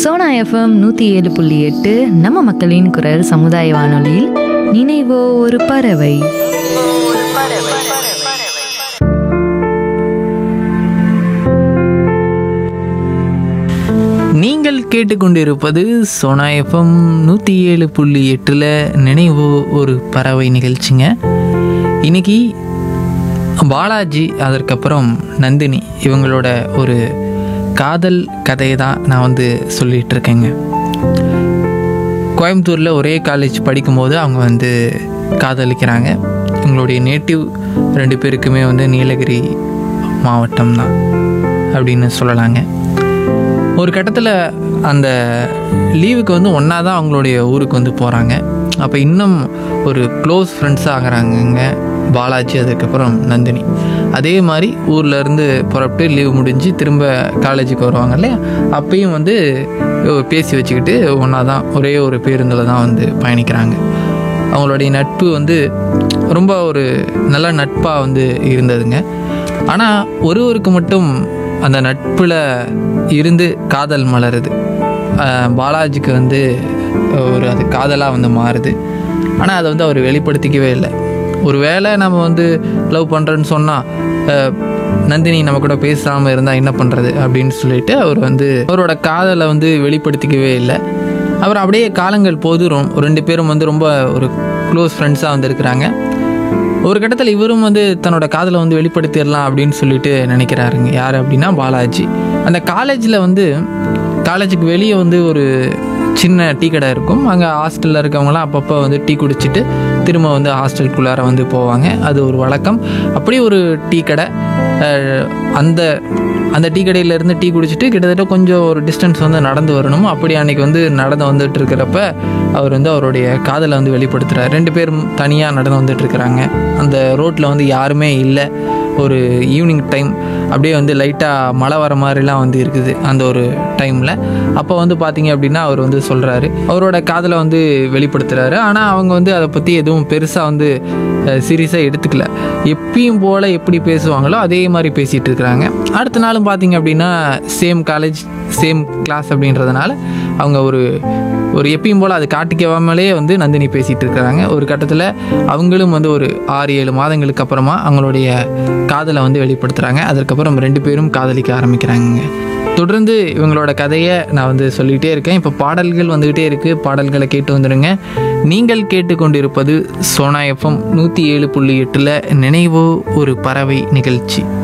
Sona FM நூற்றி ஏழு புள்ளி எட்டு நம்ம மக்களின் குரல் சமுதாய வானொலியில் நினைவோ ஒரு பறவை நீங்கள் கேட்டுக்கொண்டிருப்பது சோனா எஃப்எம் நூற்றி ஏழு புள்ளி எட்டில் நினைவு ஒரு பறவை நிகழ்ச்சிங்க இன்னைக்கு பாலாஜி அதற்கப்புறம் நந்தினி இவங்களோட ஒரு காதல் கதையை தான் நான் வந்து சொல்லிட்டு இருக்கேங்க கோயம்புத்தூரில் ஒரே காலேஜ் படிக்கும்போது அவங்க வந்து காதலிக்கிறாங்க எங்களுடைய நேட்டிவ் ரெண்டு பேருக்குமே வந்து நீலகிரி மாவட்டம் தான் அப்படின்னு சொல்லலாங்க ஒரு கட்டத்தில் அந்த லீவுக்கு வந்து ஒன்றா தான் அவங்களுடைய ஊருக்கு வந்து போகிறாங்க அப்போ இன்னும் ஒரு க்ளோஸ் ஃப்ரெண்ட்ஸாக ஆகிறாங்கங்க பாலாஜி அதுக்கப்புறம் நந்தினி அதே மாதிரி ஊர்ல இருந்து புறப்பட்டு லீவ் முடிஞ்சு திரும்ப காலேஜுக்கு வருவாங்க இல்லையா அப்பயும் வந்து பேசி வச்சுக்கிட்டு ஒன்றா தான் ஒரே ஒரு பேருந்தில் தான் வந்து பயணிக்கிறாங்க அவங்களுடைய நட்பு வந்து ரொம்ப ஒரு நல்ல நட்பாக வந்து இருந்ததுங்க ஆனால் ஒருவருக்கு மட்டும் அந்த நட்பில் இருந்து காதல் மலருது ஆஹ் பாலாஜிக்கு வந்து ஒரு அது காதலாக வந்து மாறுது ஆனால் அதை வந்து அவர் வெளிப்படுத்திக்கவே இல்லை ஒருவேளை நம்ம வந்து லவ் பண்ணுறேன்னு சொன்னால் நந்தினி நம்ம கூட பேசாமல் இருந்தால் என்ன பண்ணுறது அப்படின்னு சொல்லிட்டு அவர் வந்து அவரோட காதலை வந்து வெளிப்படுத்திக்கவே இல்லை அவர் அப்படியே காலங்கள் போதும் ரெண்டு பேரும் வந்து ரொம்ப ஒரு க்ளோஸ் ஃப்ரெண்ட்ஸாக வந்து இருக்கிறாங்க ஒரு கட்டத்தில் இவரும் வந்து தன்னோட காதலை வந்து வெளிப்படுத்திடலாம் அப்படின்னு சொல்லிட்டு நினைக்கிறாருங்க யார் அப்படின்னா பாலாஜி அந்த காலேஜில் வந்து காலேஜுக்கு வெளியே வந்து ஒரு சின்ன டீ கடை இருக்கும் அங்கே ஹாஸ்டலில் இருக்கவங்களாம் அப்பப்போ வந்து டீ குடிச்சிட்டு திரும்ப வந்து ஹாஸ்டலுக்குள்ளார வந்து போவாங்க அது ஒரு வழக்கம் அப்படி ஒரு டீ கடை அஹ், அந்த அந்த டீ கடையிலேருந்து டீ குடிச்சிட்டு கிட்டத்தட்ட கொஞ்சம் ஒரு டிஸ்டன்ஸ் வந்து நடந்து வரணும் அப்படி அன்னைக்கு வந்து நடந்து வந்துட்டு இருக்கிறப்ப அவர் வந்து அவருடைய காதலை வந்து வெளிப்படுத்துகிறார் ரெண்டு பேரும் தனியாக நடந்து வந்துட்டு இருக்கிறாங்க அந்த ரோட்டில் வந்து யாருமே இல்லை ஒரு ஈவினிங் டைம் அப்படியே வந்து லைட்டாக மழை வர மாதிரிலாம் வந்து இருக்குது அந்த ஒரு டைமில் அப்போ வந்து பார்த்தீங்க அப்படின்னா அவர் வந்து சொல்கிறாரு அவரோட காதலை வந்து வெளிப்படுத்துகிறாரு ஆனால் அவங்க வந்து அதை பற்றி எதுவும் பெருசாக வந்து சீரியஸாக எடுத்துக்கல எப்பயும் போல் எப்படி பேசுவாங்களோ அதே மாதிரி பேசிகிட்டு இருக்கிறாங்க அடுத்த நாளும் பார்த்தீங்க அப்படின்னா சேம் காலேஜ் சேம் கிளாஸ் அப்படின்றதுனால அவங்க ஒரு ஒரு எப்பயும் போல் அது காட்டிக்கவாமலே வந்து நந்தினி பேசிகிட்டு இருக்கிறாங்க ஒரு கட்டத்தில் அவங்களும் வந்து ஒரு ஆறு ஏழு மாதங்களுக்கு அப்புறமா அவங்களுடைய காதலை வந்து வெளிப்படுத்துகிறாங்க அதற்கப்புறம் ரெண்டு பேரும் காதலிக்க ஆரம்பிக்கிறாங்க தொடர்ந்து இவங்களோட கதையை நான் வந்து சொல்லிகிட்டே இருக்கேன் இப்போ பாடல்கள் வந்துக்கிட்டே இருக்குது பாடல்களை கேட்டு வந்துடுங்க நீங்கள் கேட்டுக்கொண்டிருப்பது சோனா எஃப்எம் நூற்றி ஏழு புள்ளி எட்டில் நினைவோ ஒரு பறவை நிகழ்ச்சி